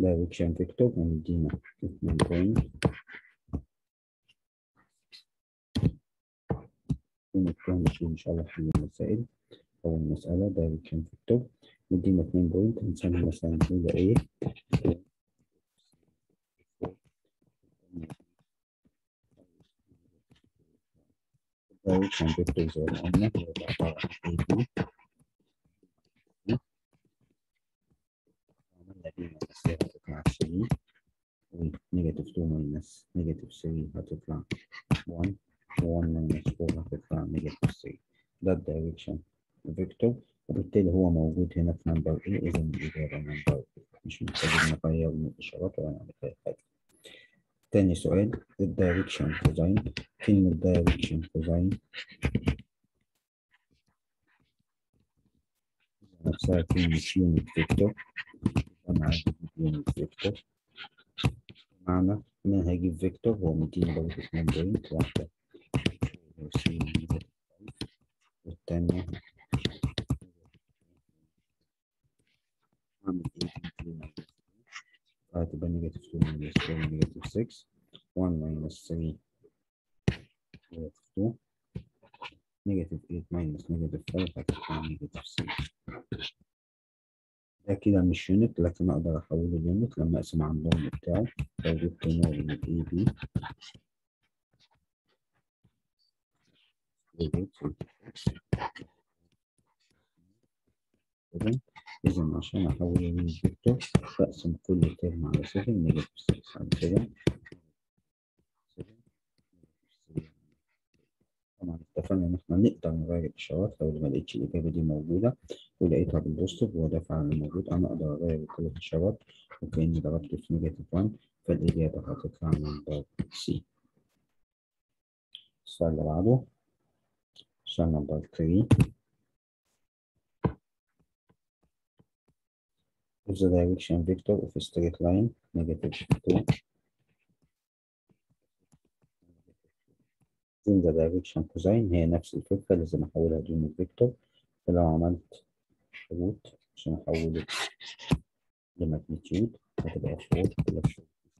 direction vector ومدينا 2 point ونكون نشوف إن شاء الله حل المسائل أول مسألة direction vector مدينا 2 بوينت هنسمي مثلا الأولى A direction vector زي ما قلنا هو عبارة عن AB عملنا B minus A هتطلع 3 ونيجاتيف 2 minus نيجاتيف 3 هتطلع 1 1 minus 4 هتطلع نيجاتيف 3 ده الدايركشن فيكتور وبالتالي هو موجود هنا في نمبر A إذا الإجابة نمبر A مش محتاجين نغير من الإشارات ولا نعمل أي حاجة تاني سؤال الدايركشن كوزين كلمة دايركشن كوزين نفسها كلمة يونت فيكتور أنا عايز أجيب يونت فيكتور معنى إن أنا هجيب فيكتور هو مديني برضه اتنين بوينت واحدة والتانية أعمل إيه في هتبقى نيجاتيف 2 minus 4 نيجاتيف 6 1 minus 3 نيجاتيف 2 نيجاتيف 8 minus نيجاتيف 5 هتبقى نيجاتيف 6 ده كده مش يونت لكن اقدر احوله اليونت لما اقسم على اللون بتاعه لو جبت نوع من الاي بي إذا عشان أحول الفيكتور بقسم كل ترم على 7 نيجاتيف 6 على 7 طبعا اتفقنا إن إحنا نقدر نغير الإشارات لو ما لقيتش الإجابة دي موجودة ولقيتها بالبوزيتيف وده فعلا موجود أنا أقدر أغير كل الإشارات وكأني ضربت في نيجاتيف 1 فالإجابة هتطلع نمبر سي السؤال اللي بعده السؤال نمبر 3 of the direction vector of a straight line negative 2 in the direction cosine هي نفس الفكرة لازم أحولها دون الفيكتور فلو عملت روت عشان أحوله لماجنتيود هتبقى 4 بلس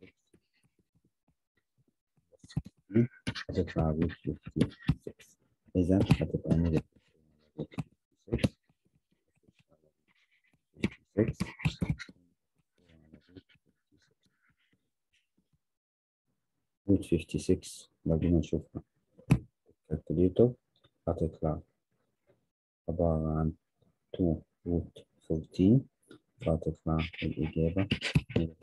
66 هتطلع روت 56 إذا هتبقى نيجاتيف 6 روت 56 لو جينا نشوفها الكالكوليتر هتطلع عبارة عن 2 روت 14 فهتطلع الإجابة 2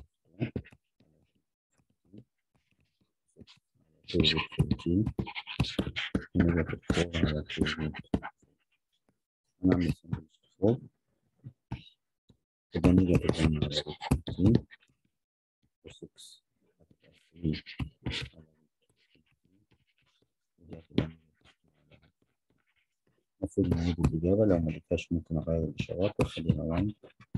روت 14 نيجاتيف 4 على 2 روت هنعمل سمبلش 4 تبقى نيجاتيف 1 على روت 14 و6 هتبقى 3 المفروض نعيد الإجابة لو ما لقيتهاش ممكن أغير الإشارات وأخليها 1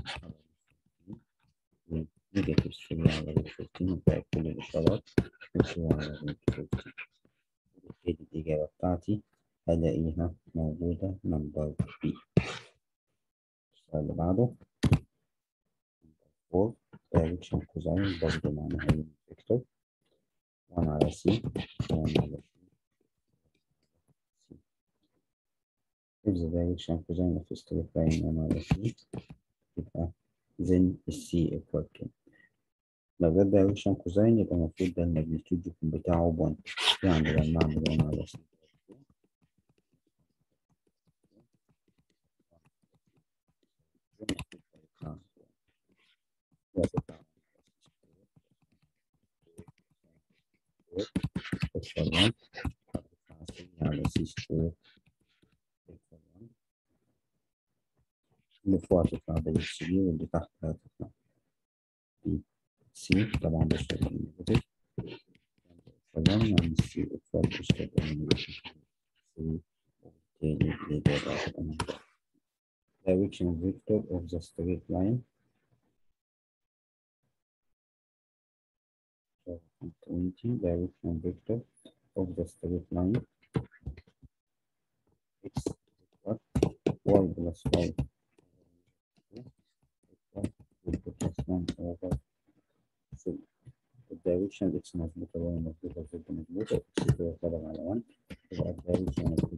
نيجاتيف 3 على روت 14 وباقي كل الإشارات و2 على روت 14 وبالتالي الإجابة بتاعتي هلاقيها موجودة نمبر بي السؤال اللي بعده نمبر 4 direction cosine برضه معناها يونت فيكتور 1 على سي 1 على سي if the direction cosine of a straight line 1 على سي يبقى then السي equal to لو ده direction cosine يبقى المفروض ده الماجنتيود يكون بتاعه 1 يعني لما أعمل 1 على سي على سي سكوير اللي فوق هتطلع بي سي واللي تحت هتطلع بي سي طبعا بس نيجاتيف طبعا يعني سي اكوال تشتغل نيجاتيف سي وبالتالي الإجابة هتبقى نمبر direction vector of the straight line 20 direction vector of the straight line x equal y plus y equal plus 1 over في الدايركشن الاكس مظبوطه واي مظبوطه زد مظبوطه اكس كده طبعا على 1 يبقى الدايركشن مظبوطه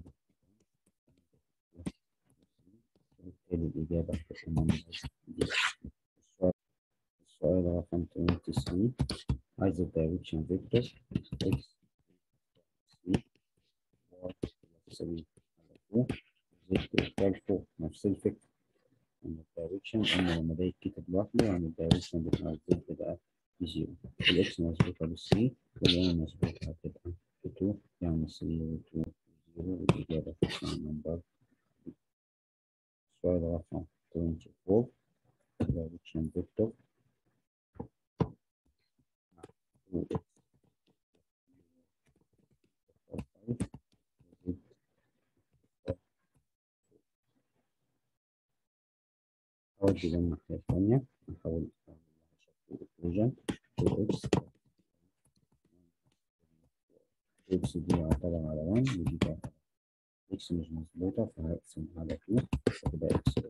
وبالتالي الإجابة هتبقى نمبر دي السؤال السؤال رقم 23 عايز الدايركشن فيكتور x 3 y 3 على 2 z equal 4 نفس الفكرة ان الدايركشن قلنا لما ده يتكتب لوحده يعني الدايركشن بتاع الزد بقى بزيرو الاكس مظبوطة ب 3 والواي مظبوطة هتبقى ب 2 يعني 3 و 2 0 والإجابة تبقى نمبر السؤال رقم 24 direction vector أودي للناحية الثانية نحاول الإكويجن x x دي عبارة على 1 ودي عبارة x مش مظبوطة فهقسم على 2 فتبقى x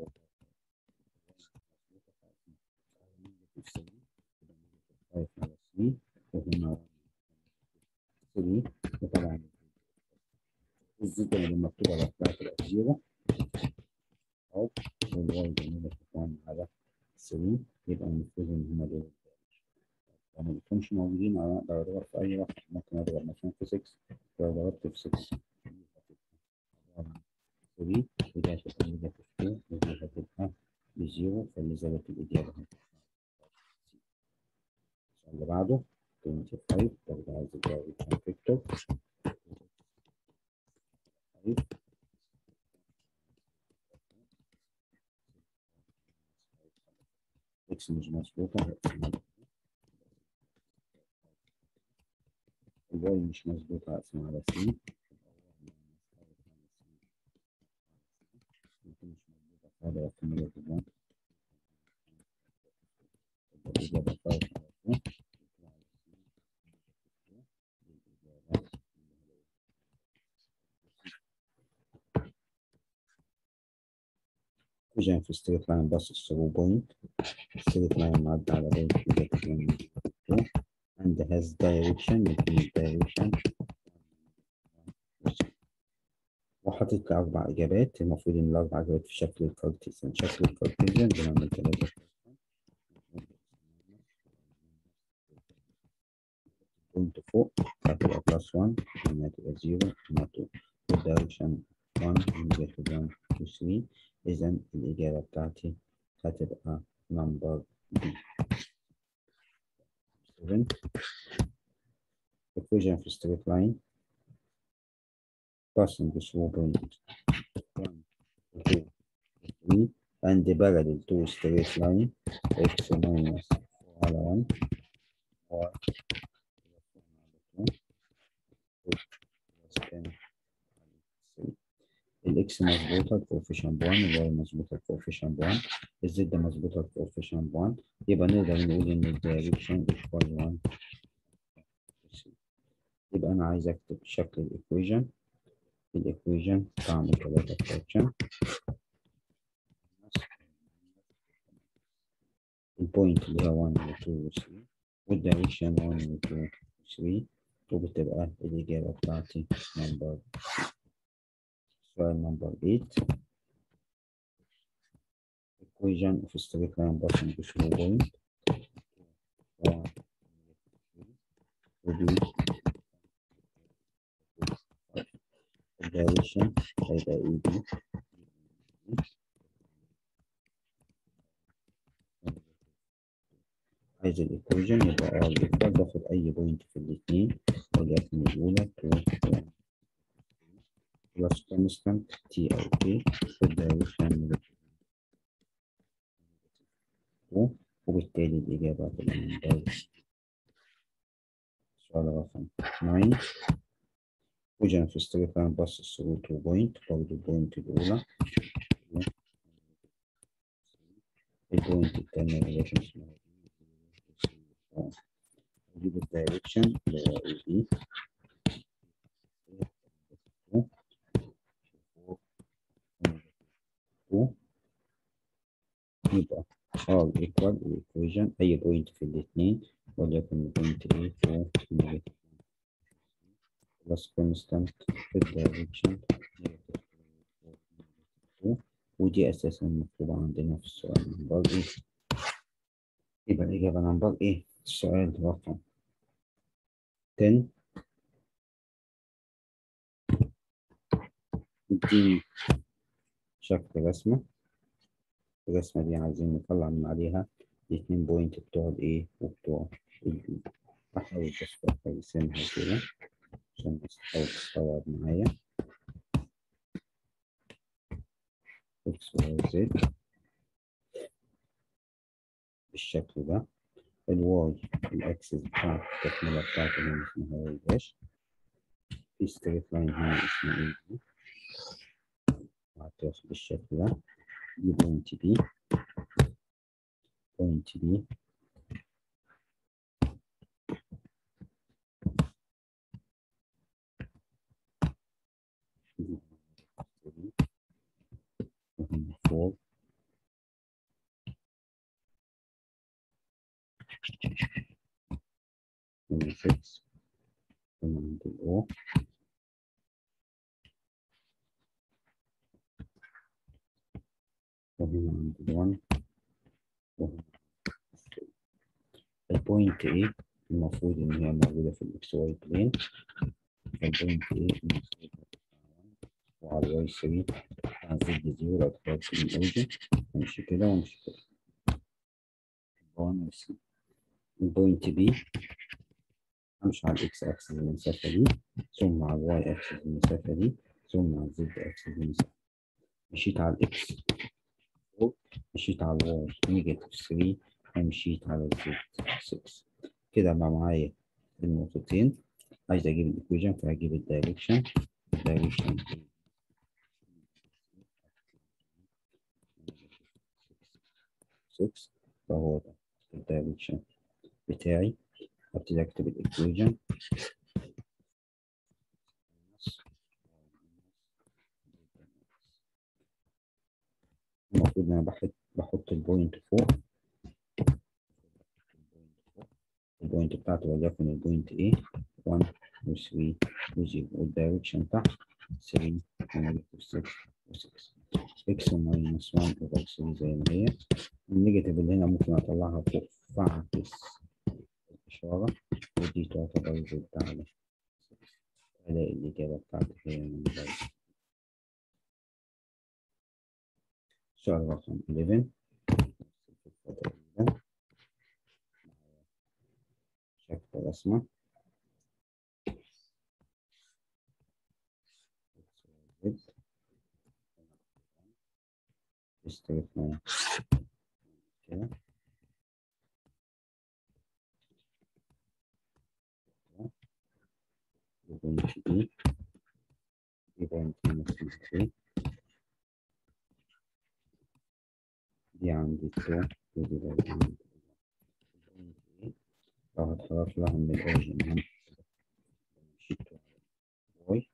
خمسة على 3 وهنا 3 وطبعا الزد لما مكتوبة على بتاعت تبقى زيرو أو والواي جميلة تكون على 3 يبقى المفروض إن هما دول لو ما بيكونش موجودين أنا أقدر أدور في أي رقم ممكن أدور مثلا في 6 لو دورت في 6 3 ودي هتبقى نيجاتيف 2 ودي هتبقى بزيرو فلذلك الإجابة هتبقى اللي بعده 25 برضه عايز الدايركشن فيكتور اكس مش مظبوطة الواي مش مظبوطة هقسم على 3 مش مظبوطة هذا رقم نيجاتيف 1 الإجابة 5 على 2 equation في straight line passes through point straight line معدي على point negative 1 2 and has direction يكون direction وحطيت لي أربع إجابات المفروض إن الأربع إجابات في شكل الكارتيزيان شكل الكارتيزيان بنعمل ثلاثة بوينت فوق هتبقى بلس 1 هنا هتبقى 0 هنا 2 والدايركشن 1 نيجاتيف 1 2 3 إذا الإجابة بتاعتي هتبقى نمبر بي 7 equation في straight line passing through point 1 2 3 and parallel to straight line x minus 4 على 1 y الاكس مظبوطه الكوفيشنت 1 الواي مظبوطه الكوفيشنت 1 الزد مظبوطه الكوفيشنت 1 يبقى نقدر نقول ان الدايركشن ايكوال 1 يبقى انا عايز اكتب شكل الايكويجن الايكويجن طعم ثلاثه فراكشن البوينت اللي هي 1 و 2 و 3 والدايركشن 1 و 2 و 3 وبتبقى الإجابة بتاعتي نمبر سؤال نمبر 8 equation of straight line passing through point ودي الدايركشن هيبقى اي دي عايز الايكويجن يبقى ار ايكوال باخد اي بوينت في الاثنين وليكن الاولى 2 بلس كونستانت تي او كي في الدايركشن وبالتالي الاجابه هتبقى من دايركشن سؤال رقم 9 equation في straight line passes through two point برضه البوينت الاولى البوينت الثانيه وليكن اسمها نجيب الدايركشن اللي هو اي بي يبقى ار ايكوال الايكويشن اي بوينت في الاثنين وليكن البوينت A 4 نيجاتيف بلس كونستانت في الدايركشن نيجاتيف 2 ودي أساسا مكتوبة عندنا في السؤال نمبر إيه يبقى الإجابة نمبر إيه السؤال رقم 10 اديني شكل رسمة الرسمة دي عايزين نطلع من عليها الاتنين بوينت بتوع الايه وبتوع البي هحاول بس ارسمها كده عشان الناس تحاول تستوعب معايا اكس واي زد بالشكل ده الواي الاكسس بتاع التكملة بتاعته هنا اسمها واي داش في ستريت لاين هنا اسمه ايه دي هتاخد بالشكل ده دي بوينت بي بوينت بي وهنا فوق هنا 6 هنا عند الأو وهنا عند الوان وهنا البوينت A المفروض إن هي موجودة في الإكس واي بلين البوينت A المفروض وعلى الواي 3 على زد زيرو لو تخيلت من الأوجه نمشي كده ونمشي كده وان وسي البوينت B همشي على الإكس أكسس المسافة دي ثم على الواي أكسس المسافة دي ثم على الزد أكسس المسافة مشيت على الإكس مشيت على الواي نيجاتيف 3 ومشيت على الزد 6 كده بقى معايا النقطتين عايز اجيب الايكويشن فهجيب الدايركشن الدايركشن 6 فهو ده الدايركشن بتاعي هبتدي اكتب الايكويشن المفروض ان انا بحط بحط البوينت فوق البوينت بتاعته وليكن البوينت A 1 و 3 و 0 والدايركشن تحت 3 ونيجاتيف 6 و 6 x ماينس 1 اوفر 3 زي ما هي النيجاتيف اللي هنا ممكن اطلعها فوق فاعكس الاشاره ودي تعتبر زد على 6 الاقي الاجابه بتاعتي هي من بعد سؤال رقم 11 تقريبا شكل رسمة استثناء كده بوينت دي دي بوينت ماينس 3 دي عندي 2 ودي برضه عندي البوينت دي لو هتحرك لها من الأوريجن هنا مشيت على واي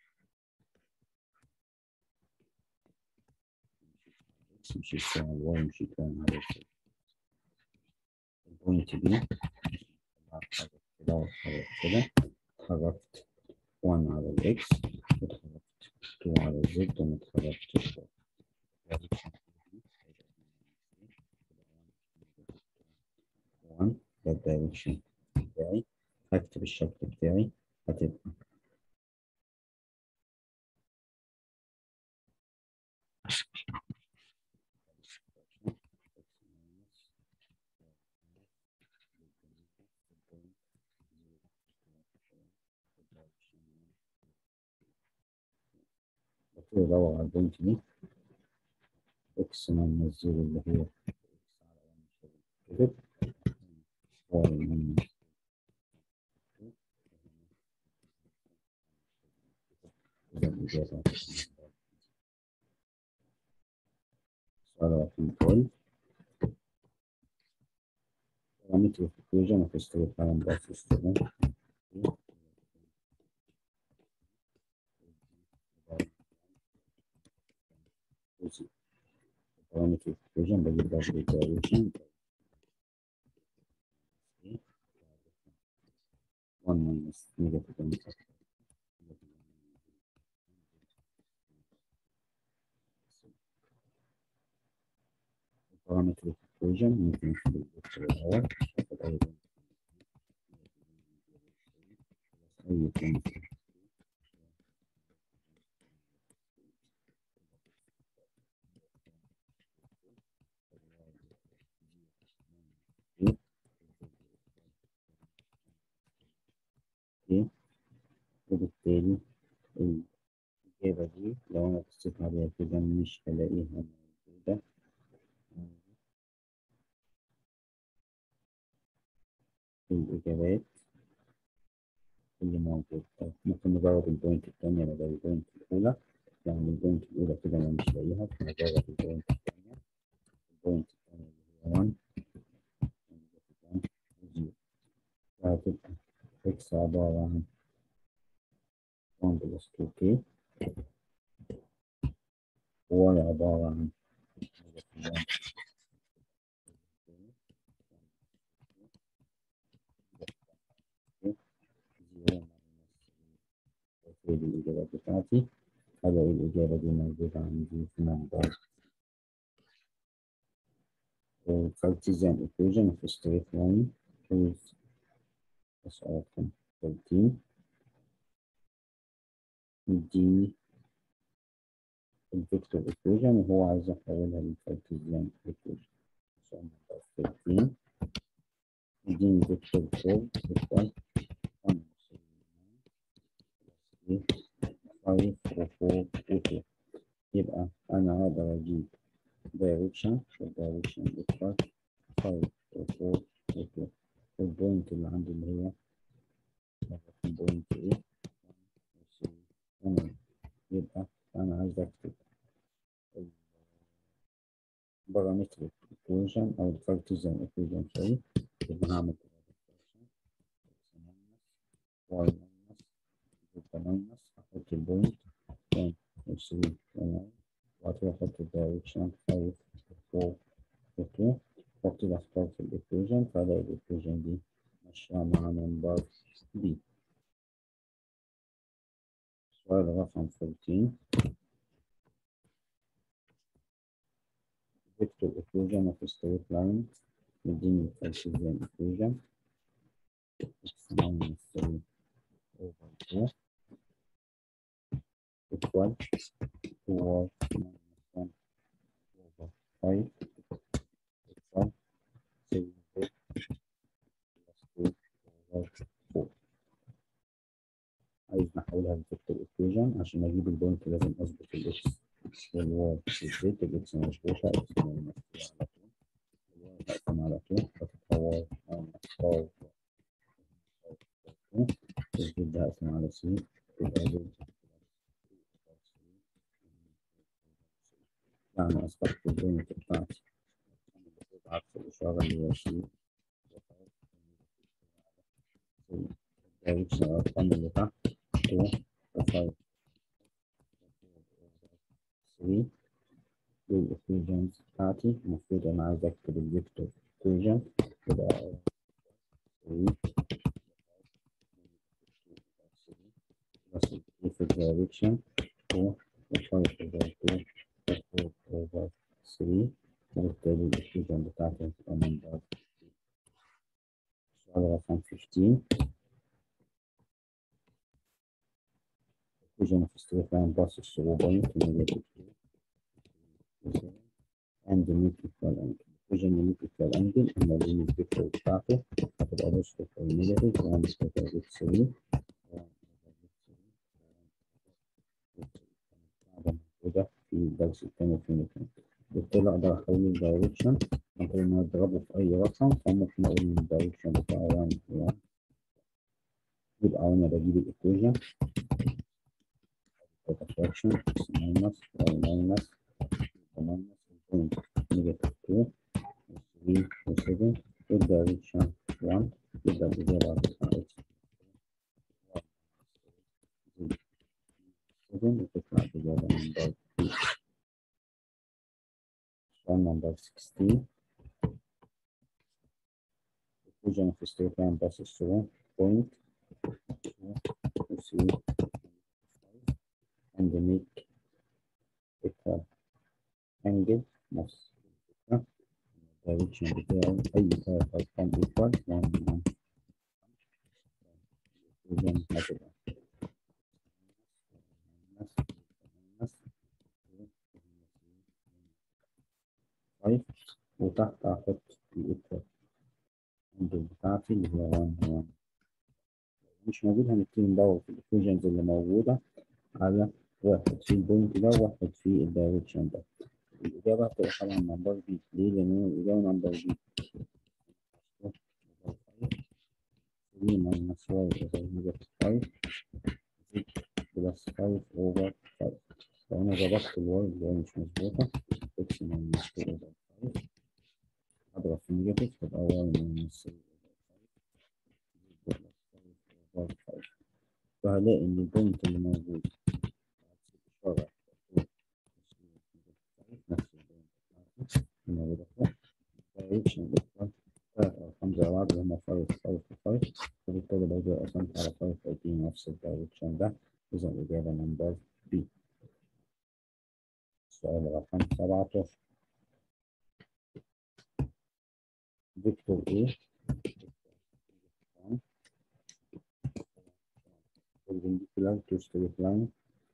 مشيت على الواي مشيت على الواي البوينت دي اتحرك كده واتحرك كده اتحركت 1 على الإكس واتحركت 2 على الزد وما اتحركتش 1 ده الدايركشن بتاعي هكتب الشكل بتاعي هتبقى بطير ادور على البوينت دي اكس ماينس زيرو اللي هي كده واي ماينس إذا الإجابة سؤال رقم 12 parameter of equation of a straight line by system parameter of equation بجيب ده بالدايركشن 1 minus negative 1 parametric equation ممكن نشوف الفيكتور الأول ناخد أي بوينت أي بوينت وبالتالي الإجابة دي لو أنا بصيت عليها كده مش هلاقيها موجودة في الإجابات اللي موجود طيب ممكن نجرب البوينت التانية بدل البوينت الأولى يعني البوينت الأولى كده أنا مش لاقيها فنجرب البوينت التانية البوينت التانية اللي هي 1 فهتبقى إكس عبارة عن 1 بلس 2k واي عبارة عن الإجابات بتاعتي هلاقي الإجابة دي موجودة عندي في نمبر Cartesian equation of a straight line with سؤال 13 دي الفيكتور equation وهو عايز يحولها للكارتيزيان equation سؤال نمبر 13 يديني فيكتور 4 equal 1 5 و 4 و 2 يبقى أنا أقدر أجيب direction direction equal 5 و 4 و 2 والبوينت اللي عندي اللي هي بوينت ايه تمام يبقى انا عايز اكتب البارامتريك equation او الكارتيزيان equation سوري يبقى هعمل y minus يبقى minus احط البوينت 1 و 3 تمام وبعد كده احط الدايركشن 5 4 و 2 وابتدي اختار في الايكويشن فالاقي الايكويشن دي ماشيه مع نمبر بي سؤال رقم 14 vector equation of a straight line يديني Cartesian equation x minus 3 over 2 equal 2y minus 1 over 5 equal 7z plus 2 over 4 عايز نحولها لفيكتور ايكويشن عشان اجيب البوينت لازم اظبط الاكس والواي والزد الاكس مظبوطه اكس ماينس على طول الواي هقسم على طول فتبقى واي ماينس 5 الزد هقسم على سي تبقى زد يعني اصبحت البوينت بتاعتي عكس الاشاره اللي هي سي الدايركشن الارقام اللي تحت 2 و5 3 والايكويشنز بتاعتي المفروض انا عايز اكتب الفيكتور ايكويشن يبقى 3 بس في الدايركشن 2 و5 over 2 4 over 3 وبالتالي الايكويشن بتاعتي هتبقى نمبر سؤال رقم 15 equation of a straight line passes through point negative 2 and the need equal angle. equation unique equal angle اما اليونت فيكتور بتاعته هتبقى بوزيتيف او نيجاتيف 1 over root 3 موجودة في الدرس الثاني في المكان بالتالي اقدر احول الدايركشن عن طريق ان اضربه في اي رقم فممكن اقول ان الدايركشن بتاعه 1 1 يبقى انا بجيب الايكويشن contraction x minus y minus minus point negative 2 3 و 7 والdirection 1 يبقى الإجابة هتبقى x 7 وتطلع الإجابة نمبر 2 سؤال نمبر 16 equation of a straight line passes through point 2 3 and make equal angle نفس الدايركشن بتاعه أي ثلاث أرقام equal 1 1 إذا هتبقى طيب وتحت هحط الإيكوال الانجل بتاعتي اللي هي 1 1 مش موجود هنبتدي ندور في الايكويشنز اللي موجودة على واحد في البوينت ده وواحد في الدايركشن ده الإجابة هتبقى طبعا نمبر بي ليه؟ لأن الإجابة نمبر بي 3 minus y over negative 5 بلس 5 over 5 لو أنا ظبطت الواي اللي هي مش مظبوطة x minus 2 over 5 أضرب في نيجاتيف تبقى y minus 3 over 5 over 5 فهلاقي إن البوينت اللي موجود إشارة نفس البوينت الموجودة فوق direction equal ثلاث أرقام زي بعض اللي هما 5 5 5 فبالتالي برضه قسمت على 5 هيديني نفس الدايركشن ده إذا الإجابة نمبر بي السؤال رقم 17 فيكتور A perpendicular to straight line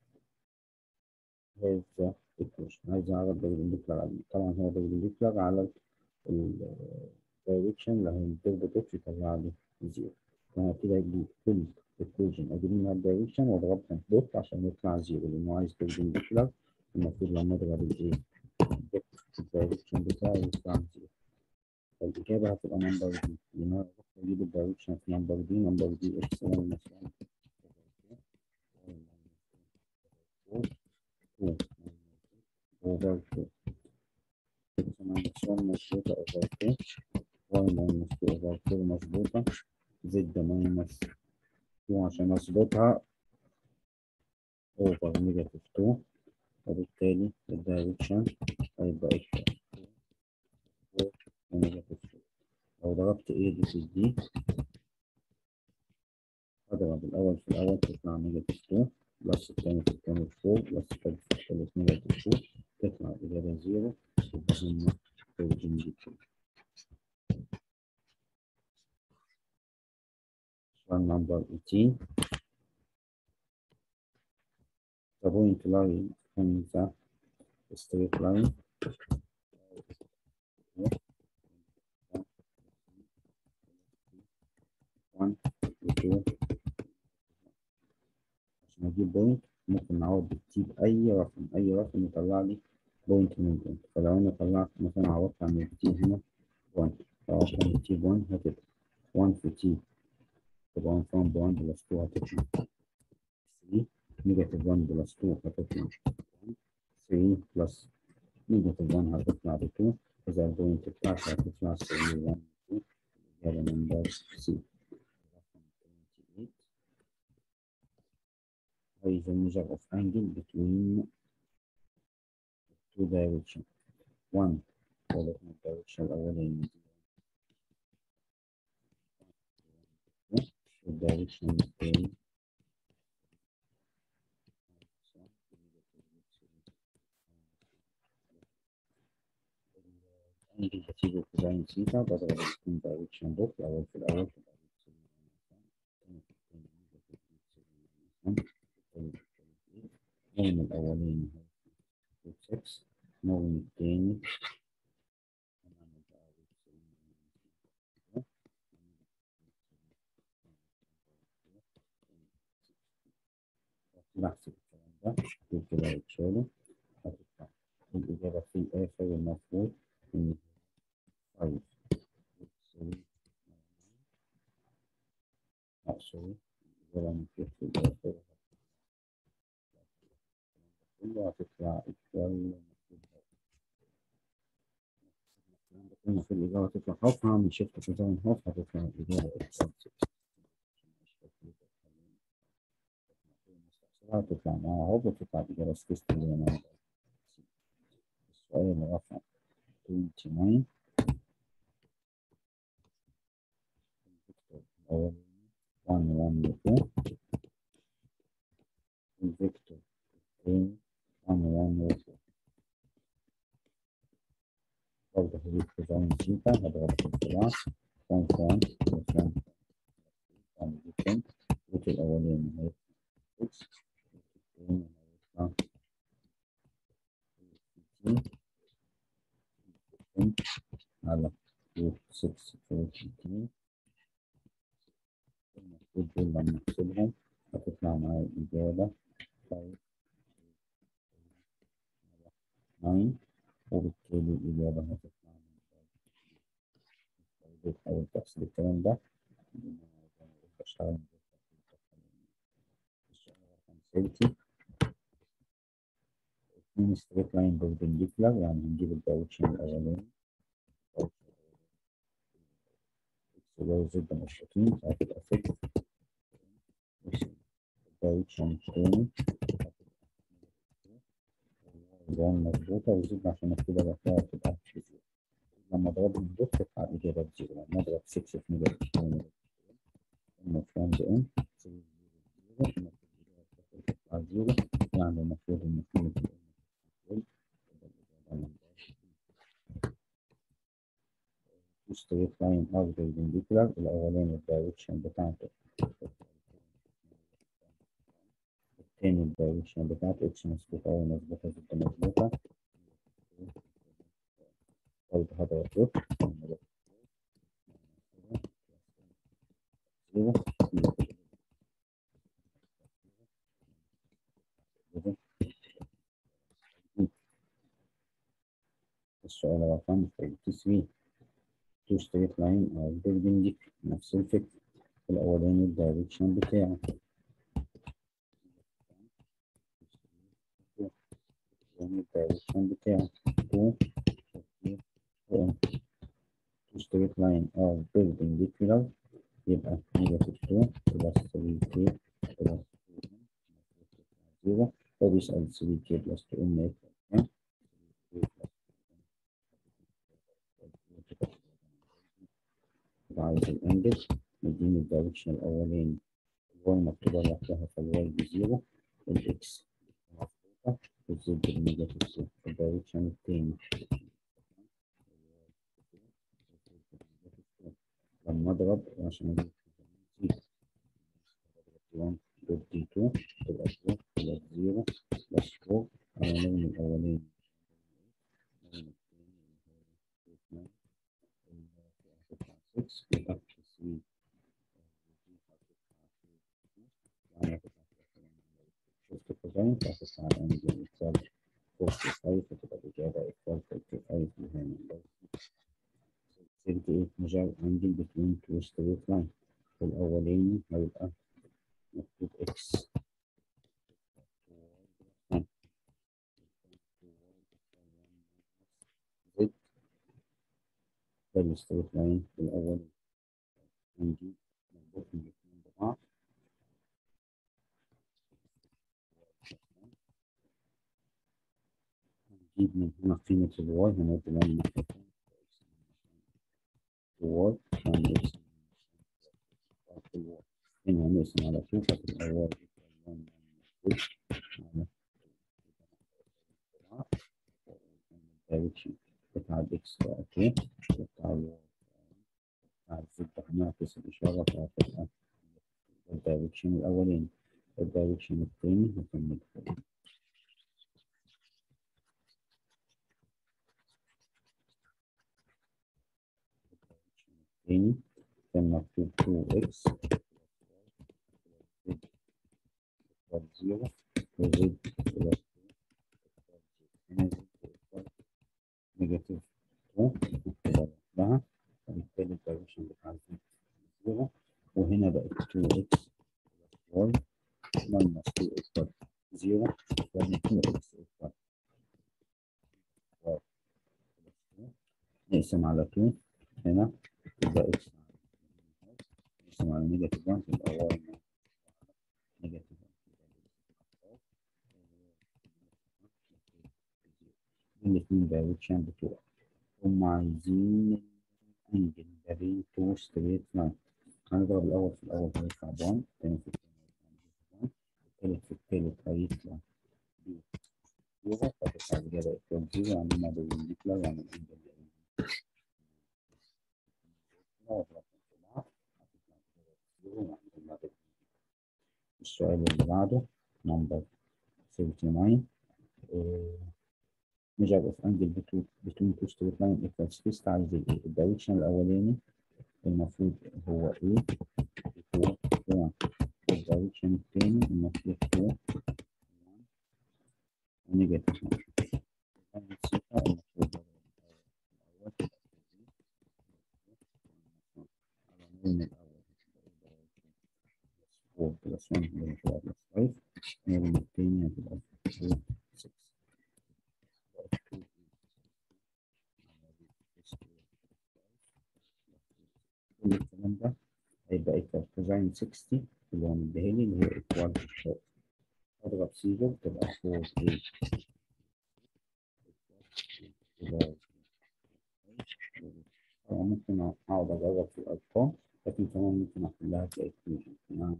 has the equation عايز أعرف perpendicular طبعا هو perpendicular على الدايركشن اللي هنضرب دوت يطلع لي زيرو فأنا كده أجيب كل equation أجيب منها الدايركشن وأضربها في دوت عشان يطلع زيرو لأنه عايز perpendicular المفروض لما أضرب الإيه الدايركشن بتاعي يطلع زيرو فالإجابة هتبقى نمبر دي لأن أنا أجيب الدايركشن في نمبر دي نمبر دي إكس ماينس 1 over 2 x minus 1 مظبوطة over 2 y minus 2 over 2 مظبوطة z minus 2 عشان أظبطها over negative 2 وبالتالي الدايركشن هيبقى equal 4 ونيجاتيف 2 لو ضربت A دي في دي أضرب الأول في الأول تطلع نيجاتيف 2 بلس الثاني في الثاني 4 بلس الثالث في الثالث نيجاتيف 2 تطلع الإجابة زيرو يبقى هما perpendicular سؤال نمبر 18 The point line on the straight line one two عشان اجيب بوينت ممكن نعوض بالتي بأي رقم أي رقم يطلع لي بوينت من بوينت فلو أنا طلعت مثلا عوضت عن التي هنا 1 عوضت عن التي 1 هتبقى 1 في تي تبقى 1 فاهم ب 1 بلس 2 هتطلع 3 نيجاتيف 1 بلس 2 هتطلع 3 بلس نيجاتيف 1 هتطلع ب 2 إذا البوينت بتاعتي هتطلع 3 1 2 الإجابة نمبر سي is the measure of angle between two directions. One for the direction الأولاني the direction A angle بتيجي كوزين ثيتا بضرب الاتنين direction دول الأول في الأول في الأول نوم الأولاني هو 6 نوم التاني نحسب الكلام ده دول كده يتشالوا هتطلع الإجابة في الآخر المفروض إن 5 لا سوري الإجابة المفروض في الآخر كله هتطلع إكوال المفروض الإجابة تطلع هاف هعمل شيفت كوزين هاف هتطلع الإجابة إكوال 6 هتطلع معاها هاف وتطلع الإجابة 6 اللي هي نمبر السؤال رقم 29 الأولاني 1 1 2 الفيكتور الثاني 1 1 2 برضه هجيب كوزين ثيتا هضرب في الطباع 1 1 1 1 2 الروت الأولاني هيطلع 6 الثاني هيطلع 2 على روت 6 روت 2 المفروض دول لما نحسبهم هتطلع معايا الإجابة 5 9 وبالتالي الإجابة هتطلع من أول تحسب الكلام ده بشتغل سيلتي اتنين ستريت لاين بيربنديكولار يعني هنجيب الدايركشن الأولاني اكس واي زد مشتركين فهتبقى 6 الدايركشن التاني هتبقى مظبوطة وزد عشان اكتبها لوحدها تبقى بزيرو لما اضربهم دول تطلع الإجابة بزيرو لما اضرب 6 في نيجاتيف 2 المفروض ان 0 0 تطلع زيرو يعني المفروض ان في ستريت لاين ار perpendicular الاولاني الدايركشن بتاعته التاني الدايركشن بتاعته اكس مظبوطة او مظبوطة زد مظبوطة برضه هضرب روت زيرو السؤال رقم 33 تو ستريت لاين او بيربنديك نفس الفكرة الأولاني الدايركشن بتاعه الثاني الدايركشن بتاعه 2 تو ستريت لاين او بيربنديكولار يبقى نيجاتيف 2 بلس 3 كي بلس 0 هو بيسأل 3 كي بلس 2 يكتب كام؟ عايز الانجل مديني الدايركشن الاولاني الواي مكتوبه لوحدها فالواي بزيرو الاكس مظبوطه والزد بنيجاتيف صفر الدايركشن التاني لما اضرب عشان اجيب دوت دي 2 تبقى 2 بلس 0 بلس 4 على لون الاولاني اللون الثاني اللي هو 6 يبقى 3 شفت الكوزين فهتطلع الانجل ايكوال 45 فتبقى الاجابه ايكوال 45 هنا سيرت ايه مجال انجل بتوين تو ستريت لاين الاولاني هيبقى مكتوب اكس زد ده الستريت لاين الاول نجيب نربط الاثنين ببعض نجيب من هنا قيمة الواي هنودي لون الواي عشان اكس هنا هنقسم على 2 فتبقى واي الدايركشن بتاع الاكس بقى 2 بتاع الواي بتاع الزد هنعكس الإشارة فهتبقى الدايركشن الأولاني الدايركشن الثاني هكمل فوق الثاني كان مكتوب 2x زيرو وزد بلس هنا زد نيجاتيف 2 لوحدها فبالتالي الدايركشن بتاع زد زيرو وهنا بقت 2x y minus 2 equal 0 يعني 2x equal y نقسم على 2 هنا يبقى x نقسم على نيجاتيف 1 يبقى y نيجاتيف 1 الاثنين دايركشن بتوع هم عايزين انجل ما بين تو ستريت لاين هنضرب الأول في الأول هيطلع بوان التاني في التاني التالت في التالت هيطلع زيرو فتطلع الإجابة إيكوال زيرو يعني ما بالنيكلر يعني الإنجل السؤال اللي بعده نمبر 39 measure of angle between between two straight line equals 6 عايز الايه الدايركشن الاولاني المفروض هو ايه هو 1 الدايركشن الثاني المفروض هو 1 ونيجاتيف 1 المفروض الاول من الاول 4 بلس 1 اللي هو بلس 5 من الثاني هتبقى 4 6 كل الكلام ده هيبقى ايكوال كوزين 60 اللي هو مديها لي اللي هي ايكوال شوت اضرب سيزر تبقى 4 8 طبعا ممكن اقعد اجرب في الارقام لكن كمان ممكن احلها كايكويشن تمام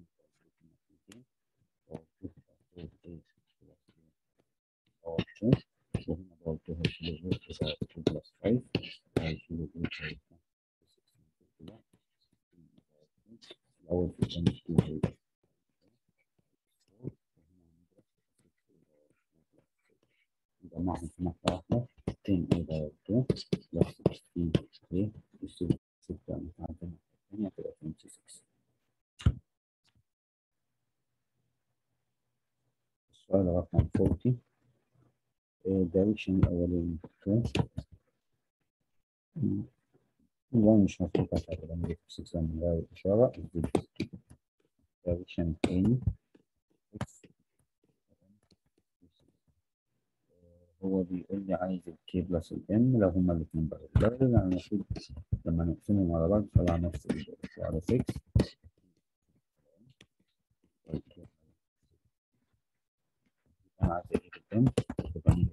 وهنا برضه هيشيلوا 2 بلس 5 هيشيلوا 2 الأول في الثاني في 2 نجمعهم في نقطة واحدة 10 over 2 plus 16 3 يساوي 6 متعدلة الثانية تبقى 26 السؤال رقم 40 الدايركشن الأولاني 2 1 مش مفروض هتعتبر نيجاتيف 6 من غير الإشارة الدايركشن الثاني هو بيقول لي عايز الكي بلس الام لو هما الاثنين بارل بارل يعني المفروض لما نقسمهم على بعض طلع نفس الإجابة على 6 أنا عايز أجيب الام تبقى نيجاتيف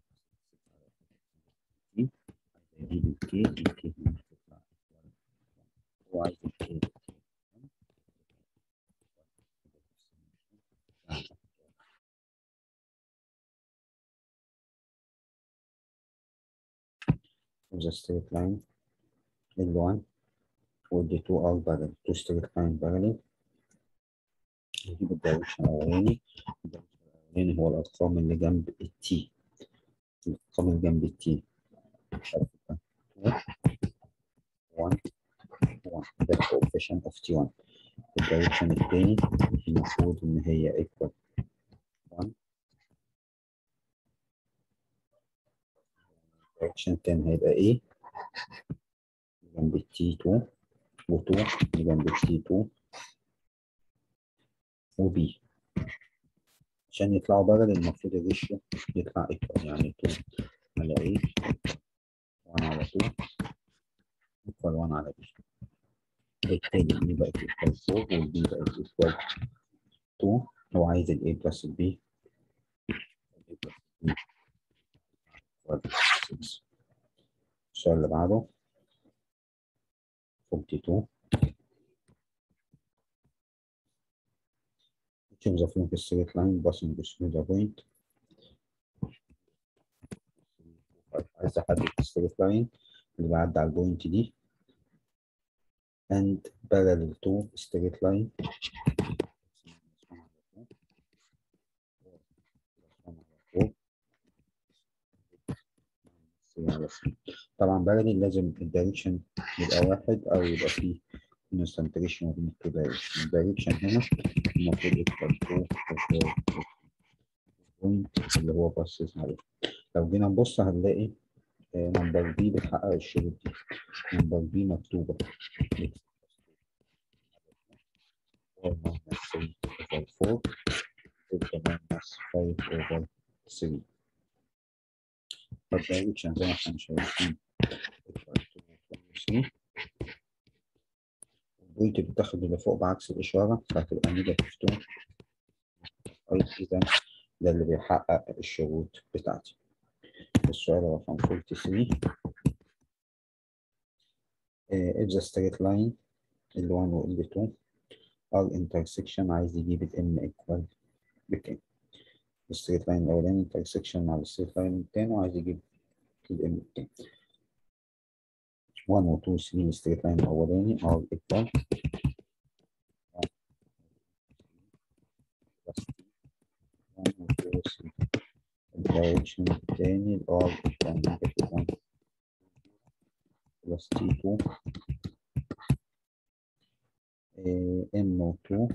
6 عايز أجيب الكي الكي هنا تطلع هو عايز الكي the straight line L1 ودي 2 are parallel two straight line parallel نجيب الدايركشن الأولاني الدايركشن الأولاني هو الأرقام اللي جنب التي الأرقام اللي جنب التي 1 1 ده الكوفيشن اوف تي 1 الدايركشن الثاني المفروض إن هي equal 1 الدايركشن الثاني هيبقى ايه جنب التي 2 و2 جنب التي 2 وبي عشان يطلعوا بارل المفروض الريشيو يطلع ايكوال يعني 2 على ايه 1 على 2 ايكوال 1 على بي بالتالي دي بقت ايكوال 4 والبي بقت ايكوال 2 لو عايز الاي بلس البي السؤال اللي بعده 42 choose a from the straight line passing through the point عايز احدد الستريت لاين اللي بيعدي على البوينت دي and parallel to straight line طبعا parallel لازم الدايركشن يبقى واحد او يبقى فيه concentration of the direction الدايركشن هنا المفروض equal to point اللي هو باصص عليه لو جينا نبص هنلاقي نمبر بي بتحقق الشروط دي نمبر بي مكتوبة 4 تبقى minus 5 over 3 فالدايركشن زي ما احنا شايفين البوينت بتاخد اللي فوق بعكس الإشارة فهتبقى نيجاتيف 2 إذا ده اللي بيحقق الشروط بتاعتي السؤال رقم 43 if the straight line L1 و L2 ار انترسكشن عايز يجيب الام ايكوال بكام الستريت لاين الاولاني انترسكشن مع الستريت لاين التاني وعايز يجيب الام بكام 1 و 2 3 الستريت لاين الاولاني ار ايكوال الدايركشن التاني الار ايكوال نيجاتيف 1 بلس تي 2 ام و 2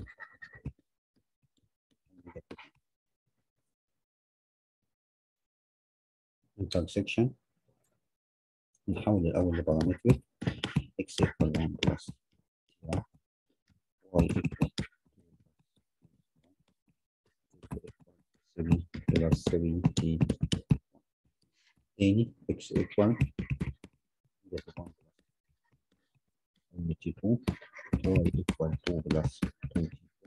intersection نحول الأول لبارامتريك x equal 1 plus y equal 3 plus 3 t تاني x equal negative 1 plus t2 y equal 2 plus 2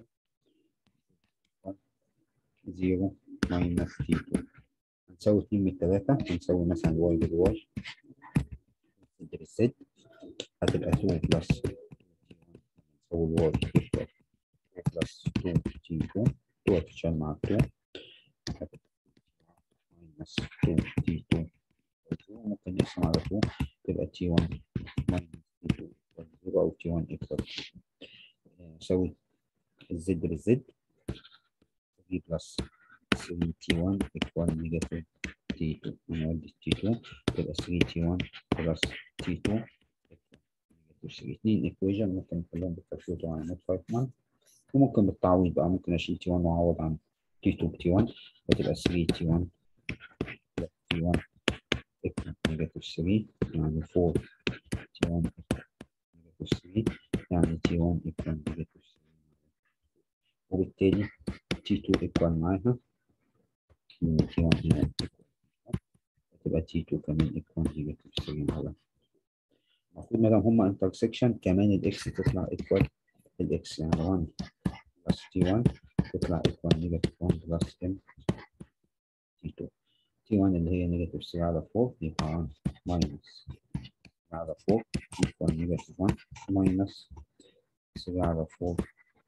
t2 0 minus t2 هنساوي 2 من 3 هنساوي مثلا y بالواي زد بالزد هتبقى 2 بلس نساوي الواي 2 بلس 2 تي 2 2 هتتشال مع 2 هتبقى ماينس 2 تي 2 ممكن نقسم على 2 تبقى تي 1 ماينس تي 2 0 او تي 1 ايكوال نساوي الزد بالزد 3 بلس 3 تي 1 ايكوال نيجاتيف تي 2 نودي تي 2 تبقى 3 تي 1 بلس تي 2 اثنين ايكويجن ممكن نحلهم بالكالكوليتر على نوت 5 1 وممكن بالتعويض بقى ممكن اشيل تي 1 واعوض عن تي 2 بتي 1 فتبقى 3 تي 1 تي 1 ايكوال نيجاتيف 3 يعني 4 تي 1 نيجاتيف 3 يعني تي 1 ايكوال نيجاتيف 3 وبالتالي تي 2 ايكوال معاها تي 1 هنا تبقى تي 2 كمان ايكوال نيجاتيف 3 على المفروض ما دام هما انترسكشن كمان الاكس تطلع ايكوال الاكس يعني 1 بلس تي 1 تطلع ايكوال نيجاتيف 1 بلس ام تي 2 تي 1 اللي هي نيجاتيف 3 على 4 يبقى 1 ماينس على 4 ايكوال نيجاتيف 1 ماينس 3 على 4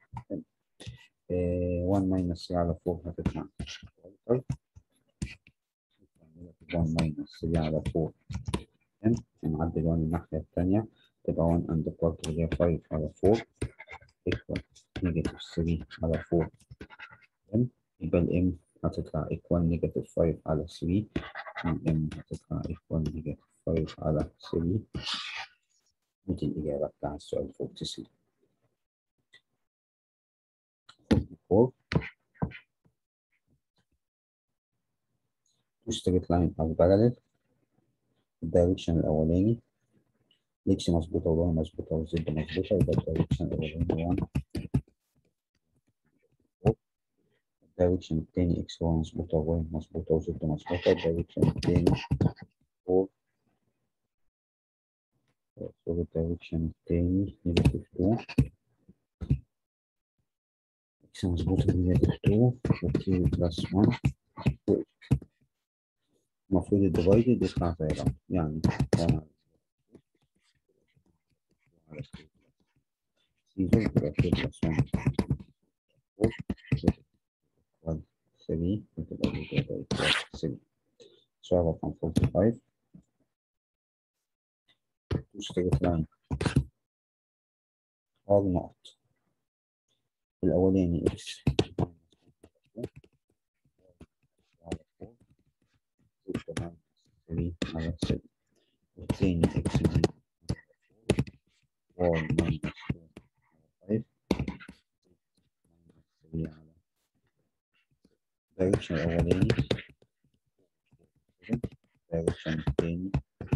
1 ماينس 3 على 4 هتطلع 1 ماينس 3 على 4 n ونعدل 1 الناحية التانية تبقى 1 and part اللي هي 5 على 4 equal negative 3 على 4 n يبقى ال m هتطلع equal negative 5 على 3 ال m هتطلع equal negative 5 على 3 ودي الإجابة بتاع السؤال 46 44 two straight line are parallel الدايركشن الأولاني الإكس مظبوطة والواي مظبوطة والزد مظبوطة يبقى الدايركشن الأولاني 1 الدايركشن التاني إكس واي مظبوطة وواي مظبوطة وزد مظبوطة الدايركشن التاني 4 سوري الدايركشن التاني نيجاتيف 2 إكس مظبوطة نيجاتيف 2 وكي بلس 1 المفروض الديفايدد يطلع زي بعض يعني 1 على سيزون يبقى 2 بلس 1 3 وتبقى الإجابة 3 سؤال رقم 45 two straight line R نقط الأولاني X على 7 والثاني X Y minus 2 على 5 على الدايركشن الأولاني الدايركشن الثاني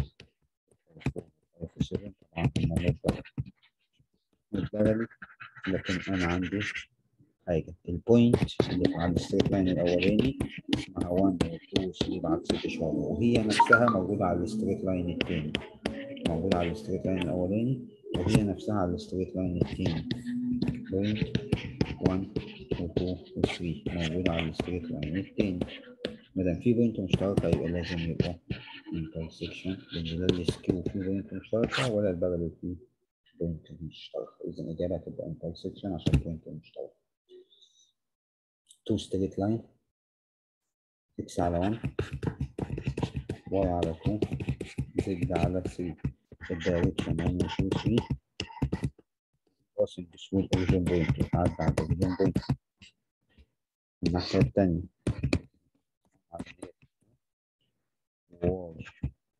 7 طبعا هما متبرر متبرر لكن أنا عندي حاجة البوينت اللي على الستريت لاين الأولاني اسمها 1 و 2 و 3 بعكس الإشارة وهي نفسها موجودة على الستريت لاين التاني موجودة على الستريت لاين الأولاني وهي نفسها على الستريت لاين التاني بوينت 1 و 2 و 3 موجودة على الستريت لاين التاني مادام في بوينت مشتركة يبقى لازم يبقى intersection لأن ده السكيو في بوينت مشتركة ولا البارالل فيه بوينت مشترك إذا الإجابة هتبقى intersection عشان بوينت مشترك two straight line x على 1 y على 2 z على 3 الدايركشن 1 و 2 3 crossing through origin point وتعدي على origin point الناحية التانية واي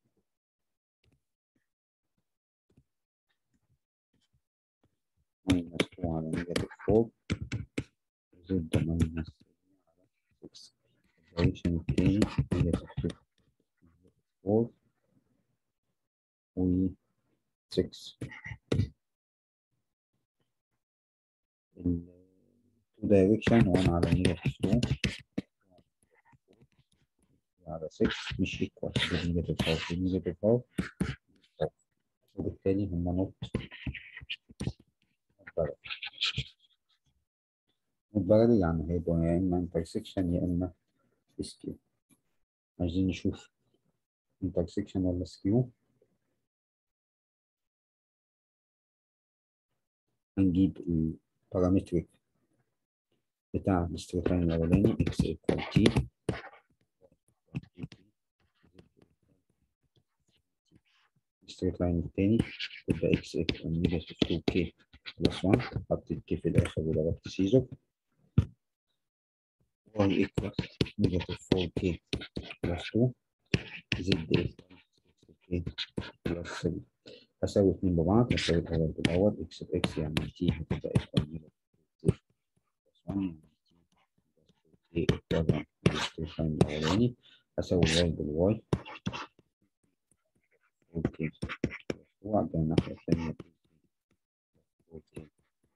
minus 2 على negative 4 زد minus 3 على 6 الدايركشن التاني negative 2 4 و 6 ال two direction 1 على negative 2 على 6 مش equal negative 4 negative 4 وبالتالي هم نوت متبرد متبرد يعني هيبقوا يا إما intersection يا إما سكيو عايزين نشوف intersection ولا سكيو هنجيب البارامتريك بتاع الستريت لاين الأولاني x equal t الستريت لاين التاني تبقى x equal negative 2k بلس 1 حطيت k في الآخر وضربت سيزر y equal negative 4k بلس 2 z equal k بلس 3 هساوي اتنين ببعض هساوي الأول بالأول x بx يعني t هتبقى equal negative 2k بلس 1 يعني t equal الستريت لاين الأولاني هساوي y بالواي اوكي وعندنا الناحية الثانية اوكي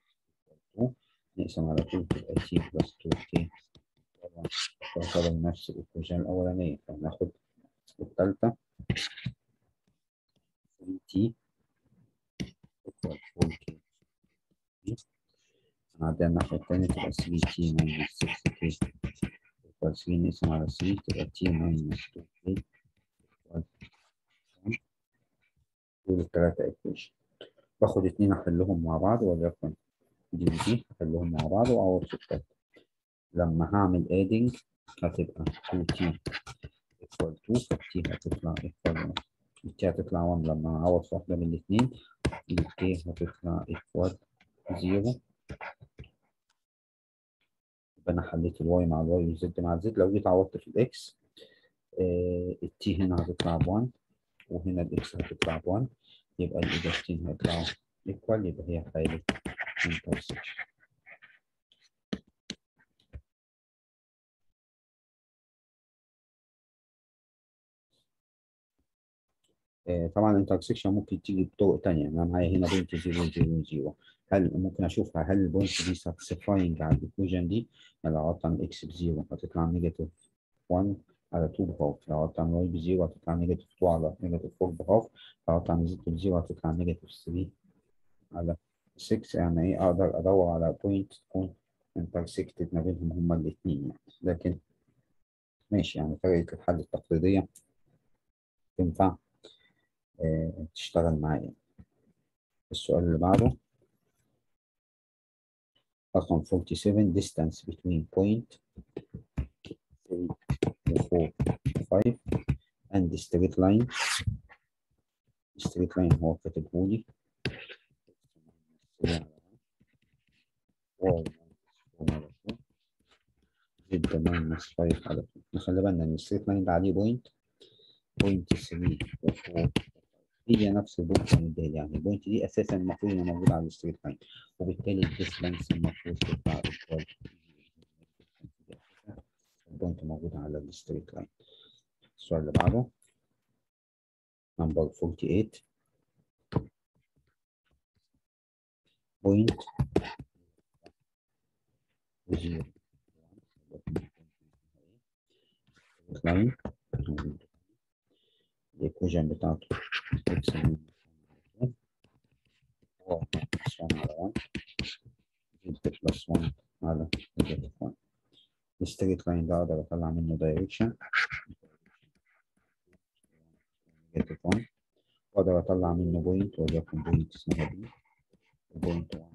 نقسم على 2 تبقى تي بلس 2 كي طبعا تعتبر نفس الايكويشن الأولانية فهناخد الثالثة 3 تي equal 4 كي هنعدي الناحية الثانية تبقى 3 تي minus 6 كي equal 3 نقسم على 3 تبقى تي minus 2 كي دول التلاتة ايكويشن باخد اتنين احلهم مع بعض وليكن دي ودي احلهم مع بعض واعوض في التالتة لما هعمل ادنج هتبقى 2t equal 2 فالتي هتطلع equal 1 التي هتطلع 1 لما اعوض في واحدة من الاتنين الكي هتطلع equal 0 يبقى انا حليت الواي مع الواي والزد مع الزد لو جيت عوضت في الاكس آه التي هنا هتطلع ب 1 وهنا الاكس هتطلع ب 1 يبقى الإجابتين هيطلعوا equal يبقى هي حالة intersection طبعا الانترسكشن ممكن تيجي بطرق تانية انا معايا هنا بوينت 0 0 0 هل ممكن اشوفها هل البوينت دي ساتسفاينج على الايكويشن دي يعني لو عوضت عن اكس بزيرو هتطلع نيجاتيف 1 على 2 بهاف لو عوضت عن واي بزيرو هتطلع نيجاتيف 2 على نيجاتيف 4 بهاف لو عوضت عن زد بزيرو هتطلع نيجاتيف 3 على 6 يعني ايه اقدر ادور على بوينت تكون انترسكتد ما بينهم هما الاثنين يعني لكن ماشي يعني طريقة الحل التقليدية تنفع اه تشتغل معايا السؤال اللي بعده رقم 47 distance between point 3 4 5 and the straight line straight line هو كاتبهولي زد ماينس 5 على 2 نخلي بالنا ان الستريت لاين ده عليه بوينت بوينت 3 و4 هي نفس البوينت اللي مديها يعني البوينت دي اساسا المفروض انها موجوده على الستريت لاين وبالتالي الديستانس المفروض تطلع ايكوال البوينت موجوده على الستريت لاين السؤال اللي بعده نمبر 48 بوينت زيرو لاين الايكويشن بتاعته اكس هو بلس 1 على 1 زد بلس 1 على نيجاتيف 1 الستريت لاين ده اقدر اطلع منه دايركشن نيجاتيف 1 واقدر اطلع منه بوينت وليكن بوينت اسمها دي بوينت 1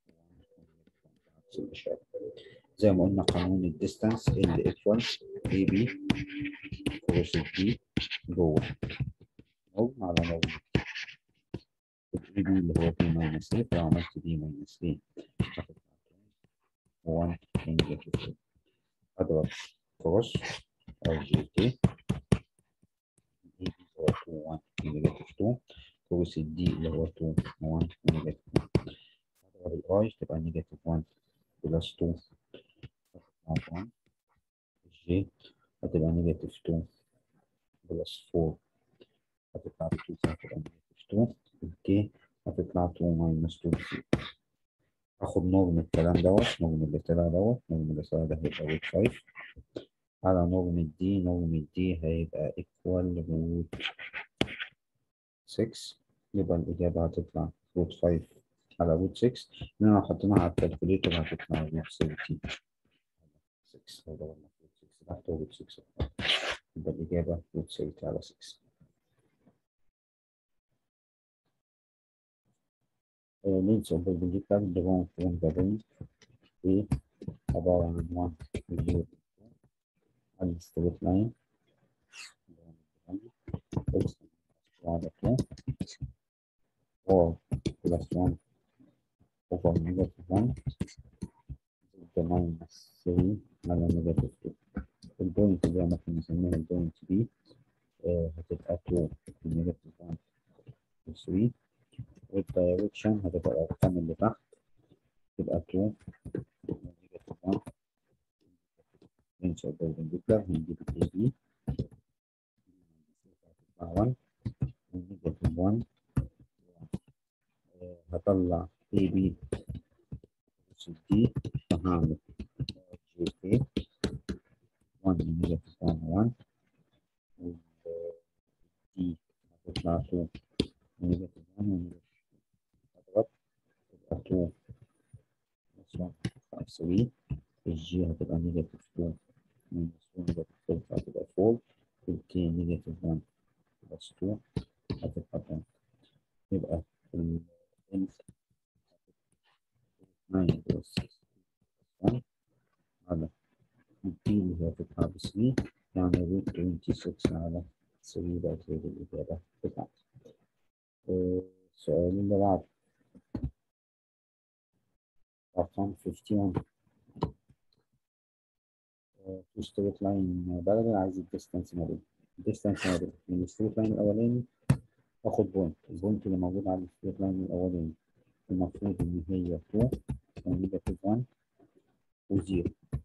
زي ما قلنا قانون الديستانس ال ايكوال اي بي كروس دي جوه نوم على نوم الاي بي اللي هو بي ماينس ايه لو عملت بي ماينس ايه هتطلع 1 نيجاتيف اضرب كروس او جي تي اي بي هو 2 1 نيجاتيف 2 كروس الدي اللي هو 2 1 نيجاتيف 1 اضرب الاي تبقى نيجاتيف 1 بلس 2 1 جي هتبقى نيجاتيف 2 بلس 4 هتطلع 2 هتبقى نيجاتيف 2 الكي هتطلع 2 ماينس 2 سي هاخد نورم الكلام دوت نورم اللي طلع دوت نورم اللي طلع ده هيبقى روت 5 على نورم الدي نورم الدي هيبقى ايكوال روت 6 يبقى الإجابة هتطلع روت 5 على روت 6 إن أنا حطيناها على الكالكوليتر هتطلع روت 30 6 لو ضربنا في روت 6 تحت روت 6 يبقى الإجابة روت 30 على 6 لينس اوف perpendicular drawn from the point A عبارة عن 1 0 على straight line x على 2 4 plus 1 over negative 1 the minus 3 على negative 2 البوينت اللي ممكن نسميها البوينت دي هتبقى 2 negative 1 و 3 والدايركشن هتبقى الأرقام اللي تحت تبقى 2 نيجاتيف 1 ننشأ perpendicular هنجيب ال AB هتطلع 1 ونيجاتيف 1 هطلع AB دي فهعمل جي كي 1 نيجاتيف 1 1 والدي هتطلع 2 نيجاتيف 1 ونيجاتيف اضرب تبقى 2 بلس 1 3 الجي هتبقى نيجاتيف 2 ماينس 1 نيجاتيف 4 هتبقى 4 الكي نيجاتيف 1 بلس 2 هتبقى 1 يبقى اللينث 9 بلس 6 1 على الدي اللي هي هتطلع ب 3 يعني روت 26 على 3 بقت هي الإجابة بتاعتي. السؤال اللي بعده رقم 51 تو ستريت لاين بارلل عايز الديستانس ما بين الديستانس ما بين من الستريت لاين الاولاني اخد بوينت البوينت اللي موجود على الستريت لاين الاولاني المفروض ان هي 2 ونيجاتيف 1 و0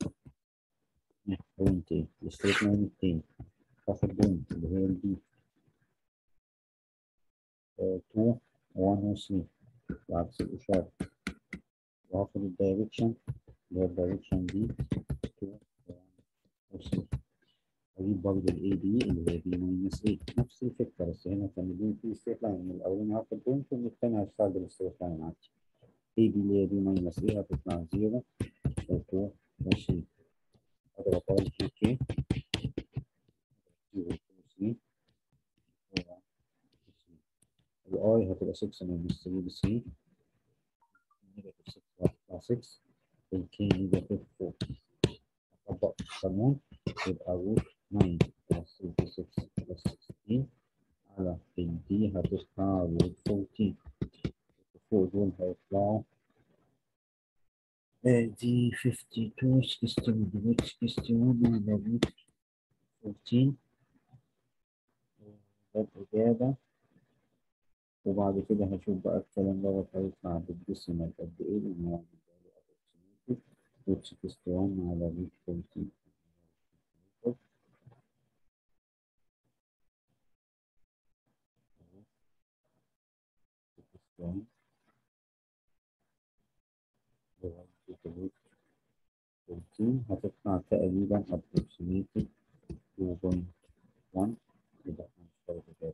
بوينت ايه الستريت لاين التاني اخد بوينت اللي هي البي 2 1 و 3 بعكس الإشارة وهاخد الدايركشن اللي هي الدايركشن دي 2 1 و 3 أجيب برضه ال AB اللي هي B ماينس 8 نفس الفكرة بس هنا كان البوينت في ستريت لاين من الأولاني هاخد بوينت ومن التاني هشتغل بالستريت لاين عادي AB اللي هي B ماينس 8 هتطلع 0 و 2 و 3 أضرب أي جي كي 0 2 3 الاي هتبقى 6 ماينس 3 ب 3 نيجاتيف 6 هتطلع 6 الكي نيجاتيف 4 اطبق القانون يبقى روت 9 بلس 36 بلس 16 على الدي هتطلع روت 14 فوق دول هيطلعوا دي 52 61 روت 61 على روت 14 ده الإجابة وبعد كده هشوف بقى الكلام دوت هيطلع بالديسيمال قد ايه لان هو روت 61 على روت 14 هتطلع تقريبا approximated 2.1 يبقى هنشتغل